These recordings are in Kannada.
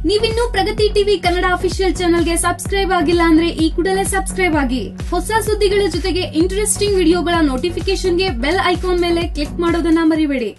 ನೀವಿನ್ನೂ ಪ್ರಗತಿ ಟಿವಿ ಕನ್ನಡ ಅಫಿಷಿಯಲ್ ಚಾನಲ್ಗೆ ಸಬ್ಸ್ಕ್ರೈಬ್ ಆಗಿಲ್ಲ ಅಂದ್ರೆ ಈ ಕೂಡಲೇ ಸಬ್ಸ್ಕ್ರೈಬ್ ಆಗಿ ಹೊಸ ಸುದ್ದಿಗಳ ಜೊತೆಗೆ ಇಂಟ್ರೆಸ್ಟಿಂಗ್ ವಿಡಿಯೋಗಳ ನೋಟಿಫಿಕೇಶನ್ಗೆ ಬೆಲ್ ಐಕಾನ್ ಮೇಲೆ ಕ್ಲಿಕ್ ಮಾಡೋದನ್ನ ಮರಿಬೇಡಿ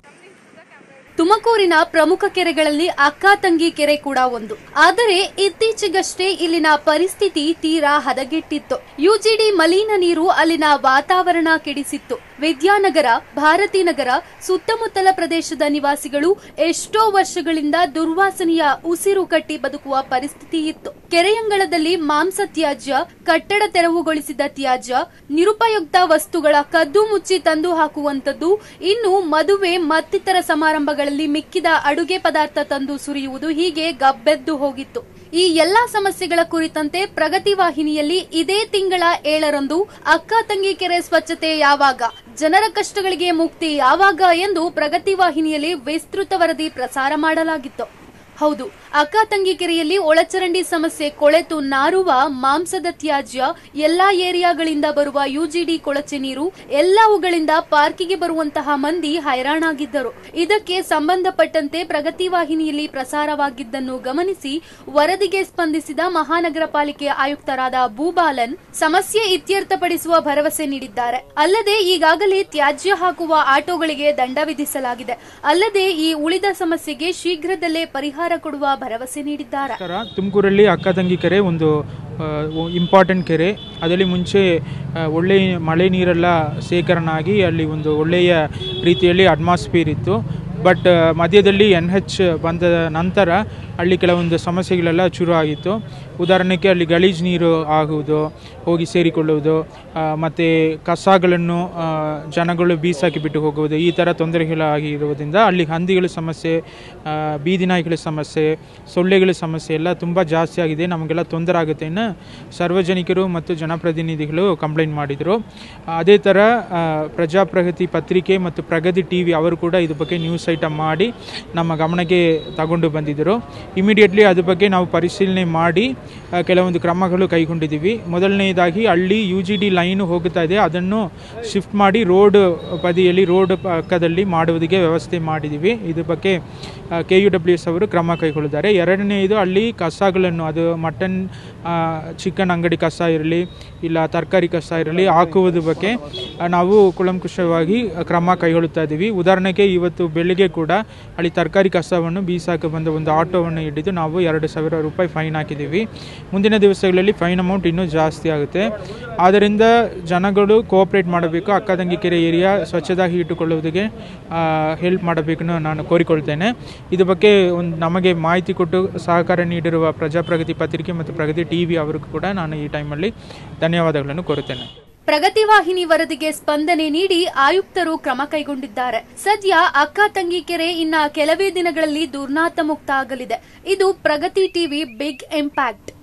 ತುಮಕೂರಿನ ಪ್ರಮುಖ ಕೆರೆಗಳಲ್ಲಿ ಅಕ್ಕ ತಂಗಿ ಕೆರೆ ಕೂಡ ಒಂದು ಆದರೆ ಇತ್ತೀಚೆಗಷ್ಟೇ ಇಲ್ಲಿನ ಪರಿಸ್ಥಿತಿ ತೀರಾ ಹದಗೆಟ್ಟಿತ್ತು ಯುಜಿಡಿ ಮಲಿನ ನೀರು ಅಲ್ಲಿನ ವಾತಾವರಣ ಕೆಡಿಸಿತ್ತು ವಿದ್ಯಾನಗರ ಭಾರತೀನಗರ ಸುತ್ತಮುತ್ತಲ ಪ್ರದೇಶದ ನಿವಾಸಿಗಳು ಎಷ್ಟೋ ವರ್ಷಗಳಿಂದ ದುರ್ವಾಸನೆಯ ಉಸಿರು ಕಟ್ಟಿ ಬದುಕುವ ಪರಿಸ್ಥಿತಿ ಇತ್ತು ಕೆರೆಯಂಗಳದಲ್ಲಿ ಮಾಂಸ ತ್ಯಾಜ್ಯ ಕಟ್ಟಡ ತೆರವುಗೊಳಿಸಿದ ತ್ಯಾಜ್ಯ ನಿರುಪಯುಕ್ತ ವಸ್ತುಗಳ ಕದ್ದು ಮುಚ್ಚಿ ತಂದು ಹಾಕುವಂತದ್ದು ಇನ್ನು ಮದುವೆ ಮತ್ತಿತರ ಸಮಾರಂಭಗಳಲ್ಲಿ ಮಿಕ್ಕಿದ ಅಡುಗೆ ಪದಾರ್ಥ ತಂದು ಸುರಿಯುವುದು ಹೀಗೆ ಗಬ್ಬೆದ್ದು ಹೋಗಿತ್ತು ಈ ಎಲ್ಲಾ ಸಮಸ್ಯೆಗಳ ಕುರಿತಂತೆ ಪ್ರಗತಿ ವಾಹಿನಿಯಲ್ಲಿ ಇದೇ ತಿಂಗಳ ಏಳರಂದು ಅಕ್ಕ ತಂಗಿ ಕೆರೆ ಸ್ವಚ್ಛತೆ ಯಾವಾಗ ಜನರ ಕಷ್ಟಗಳಿಗೆ ಮುಕ್ತಿ ಯಾವಾಗ ಎಂದು ಪ್ರಗತಿ ವಾಹಿನಿಯಲ್ಲಿ ವಿಸ್ತೃತ ವರದಿ ಪ್ರಸಾರ ಮಾಡಲಾಗಿತ್ತು ಹೌದು ಅಕ್ಕ ತಂಗಿ ಕೆರೆಯಲ್ಲಿ ಒಳಚರಂಡಿ ಸಮಸ್ಯೆ ಕೊಳೆತು ನಾರುವ ಮಾಂಸದ ತ್ಯಾಜ್ಯ ಎಲ್ಲಾ ಏರಿಯಾಗಳಿಂದ ಬರುವ ಯುಜಿಡಿ ಕೊಳಚೆ ನೀರು ಎಲ್ಲವುಗಳಿಂದ ಪಾರ್ಕಿಗೆ ಬರುವಂತಹ ಮಂದಿ ಹೈರಾಣಾಗಿದ್ದರು ಇದಕ್ಕೆ ಸಂಬಂಧಪಟ್ಟಂತೆ ಪ್ರಗತಿ ವಾಹಿನಿಯಲ್ಲಿ ಪ್ರಸಾರವಾಗಿದ್ದನ್ನು ಗಮನಿಸಿ ವರದಿಗೆ ಸ್ಪಂದಿಸಿದ ಮಹಾನಗರ ಪಾಲಿಕೆ ಆಯುಕ್ತರಾದ ಭೂಬಾಲನ್ ಸಮಸ್ಯೆ ಇತ್ಯರ್ಥಪಡಿಸುವ ಭರವಸೆ ನೀಡಿದ್ದಾರೆ ಅಲ್ಲದೆ ಈಗಾಗಲೇ ತ್ಯಾಜ್ಯ ಹಾಕುವ ಆಟೋಗಳಿಗೆ ದಂಡ ವಿಧಿಸಲಾಗಿದೆ ಅಲ್ಲದೆ ಈ ಉಳಿದ ಸಮಸ್ಯೆಗೆ ಶೀಘ್ರದಲ್ಲೇ ಪರಿಹಾರ ಕೊಡುವ ಭರವಸೆ ನೀಡಿದ್ದಾರೆ ನಮಸ್ಕಾರ ತುಮಕೂರಲ್ಲಿ ಅಕ್ಕ ತಂಗಿ ಕೆರೆ ಒಂದು ಇಂಪಾರ್ಟೆಂಟ್ ಕೆರೆ ಅದರಲ್ಲಿ ಮುಂಚೆ ಆ, ಒಳ್ಳೆಯ ಮಳೆ ನೀರೆಲ್ಲ ಸೇಕರಣೆ ಆಗಿ ಅಲ್ಲಿ ಒಂದು ಒಳ್ಳೆಯ ರೀತಿಯಲ್ಲಿ ಅಟ್ಮಾಸ್ಫಿಯರ್ ಇತ್ತು ಬಟ್ ಮಧ್ಯದಲ್ಲಿ ಎನ್ ಹೆಚ್ ಬಂದ ನಂತರ ಅಲ್ಲಿ ಕೆಲವೊಂದು ಸಮಸ್ಯೆಗಳೆಲ್ಲ ಶುರು ಆಗಿತ್ತು ಉದಾಹರಣೆಗೆ ಅಲ್ಲಿ ಗಲೀಜು ನೀರು ಆಗುವುದು ಹೋಗಿ ಸೇರಿಕೊಳ್ಳುವುದು ಮತ್ತು ಕಸಗಳನ್ನು ಆ, ಜನಗಳು ಬೀಸಾಕಿ ಬಿಟ್ಟು ಹೋಗುವುದು ಈ ಥರ ತೊಂದರೆಗಳಾಗಿರುವುದರಿಂದ ಅಲ್ಲಿ ಹಂದಿಗಳ ಸಮಸ್ಯೆ ಆ, ಬೀದಿ ನಾಯಿಗಳ ಸಮಸ್ಯೆ ಸೊಳ್ಳೆಗಳ ಸಮಸ್ಯೆ ಎಲ್ಲ ತುಂಬ ಜಾಸ್ತಿ ಆಗಿದೆ ನಮಗೆಲ್ಲ ತೊಂದರೆ ಆಗುತ್ತೆ ಇನ್ನು ಸಾರ್ವಜನಿಕರು ಮತ್ತು ಜನಪ್ರತಿನಿಧಿಗಳು ಕಂಪ್ಲೇಂಟ್ ಮಾಡಿದರು ಅದೇ ಥರ ಆ, ಪ್ರಜಾಪ್ರಗತಿ ಪತ್ರಿಕೆ ಮತ್ತು ಪ್ರಗತಿ ಟಿ ವಿ ಅವರು ಕೂಡ ಇದ್ರ ಬಗ್ಗೆ ನ್ಯೂಸ್ ಐಟಮ್ ಮಾಡಿ ನಮ್ಮ ಗಮನಕ್ಕೆ ತಗೊಂಡು ಬಂದಿದ್ದರು ಇಮಿಡಿಯೇಟ್ಲಿ ಅದ್ರ ಬಗ್ಗೆ ನಾವು ಪರಿಶೀಲನೆ ಮಾಡಿ ಆ, ಕೆಲವೊಂದು ಕ್ರಮಗಳು ಕೈಗೊಂಡಿದ್ದೀವಿ ಮೊದಲನೇದಾಗಿ ಹಳ್ಳಿ ಯು ಜಿ ಡಿ ಲೈನು ಹೋಗುತ್ತಾ ಇದೆ ಅದನ್ನು ಶಿಫ್ಟ್ ಮಾಡಿ ರೋಡ್ ಬದಿಯಲ್ಲಿ ರೋಡ್ ಪಕ್ಕದಲ್ಲಿ ಮಾಡುವುದಕ್ಕೆ ವ್ಯವಸ್ಥೆ ಮಾಡಿದ್ದೀವಿ ಇದ್ರ ಬಗ್ಗೆ ಕೆ ಯು ಡಬ್ಲ್ಯೂ ಎಸ್ ಅವರು ಕ್ರಮ ಕೈಗೊಳ್ಳಿದ್ದಾರೆ ಎರಡನೇದು ಅಲ್ಲಿ ಕಸಗಳನ್ನು ಅದು ಮಟನ್ ಚಿಕನ್ ಅಂಗಡಿ ಕಸ ಇರಲಿ ಇಲ್ಲ ತರಕಾರಿ ಕಸ ಇರಲಿ ಹಾಕುವುದ್ರ ಬಗ್ಗೆ ಆ, ನಾವು ಕುಲಂಕುಷವಾಗಿ ಕ್ರಮ ಕೈಗೊಳ್ಳುತ್ತಾ ಇದ್ದೀವಿ ಉದಾಹರಣೆಗೆ ಇವತ್ತು ಬೆಳಿಗ್ಗೆ ಕೂಡ ಅಲ್ಲಿ ತರಕಾರಿ ಕಸವನ್ನು ಬೀಸಾಕ ಬಂದ ಒಂದು ಆಟೋವನ್ನು ಹಿಡಿದು ನಾವು ಎರಡು ಸಾವಿರ ರೂಪಾಯಿ ಫೈನ್ ಹಾಕಿದ್ದೀವಿ ಮುಂದಿನ ದಿವಸಗಳಲ್ಲಿ ಫೈನ್ ಅಮೌಂಟ್ ಇನ್ನೂ ಜಾಸ್ತಿ ಆಗುತ್ತೆ ಆದ್ದರಿಂದ ಜನಗಳು ಕೋಆಪ್ರೇಟ್ ಮಾಡಬೇಕು ಅಕ್ಕ ತಂಗಿ ಕೆರೆ ಏರಿಯಾ ಸ್ವಚ್ಛದಾಗಿ ಇಟ್ಟುಕೊಳ್ಳುವುದಕ್ಕೆ ಹೆಲ್ಪ್ ಮಾಡಬೇಕು ನಾನು ಕೋರಿಕೊಳ್ತೇನೆ ಇದ್ರ ಬಗ್ಗೆ ಒಂದು ನಮಗೆ ಮಾಹಿತಿ ಕೊಟ್ಟು ಸಹಕಾರ ನೀಡಿರುವ ಪ್ರಜಾಪ್ರಗತಿ ಪತ್ರಿಕೆ ಮತ್ತು ಪ್ರಗತಿ ಟಿ ವಿ ಅವರಿಗೂ ಕೂಡ ನಾನು ಈ ಟೈಮಲ್ಲಿ ಧನ್ಯವಾದಗಳನ್ನು ಕೋರುತ್ತೇನೆ ಪ್ರಗತಿ ವಾಹಿನಿ ವರದಿಗೆ ಸ್ಪಂದನೆ ನೀಡಿ ಆಯುಕ್ತರು ಕ್ರಮ ಕೈಗೊಂಡಿದ್ದಾರೆ ಸದ್ಯ ಅಕ್ಕ ತಂಗಿ ಕೆರೆ ಇನ್ನ ಕೆಲವೇ ದಿನಗಳಲ್ಲಿ ದುರ್ನಾತ ಮುಕ್ತ ಆಗಲಿದೆ ಇದು ಪ್ರಗತಿ ಟಿವಿ ಬಿಗ್ ಇಂಪ್ಯಾಕ್ಟ್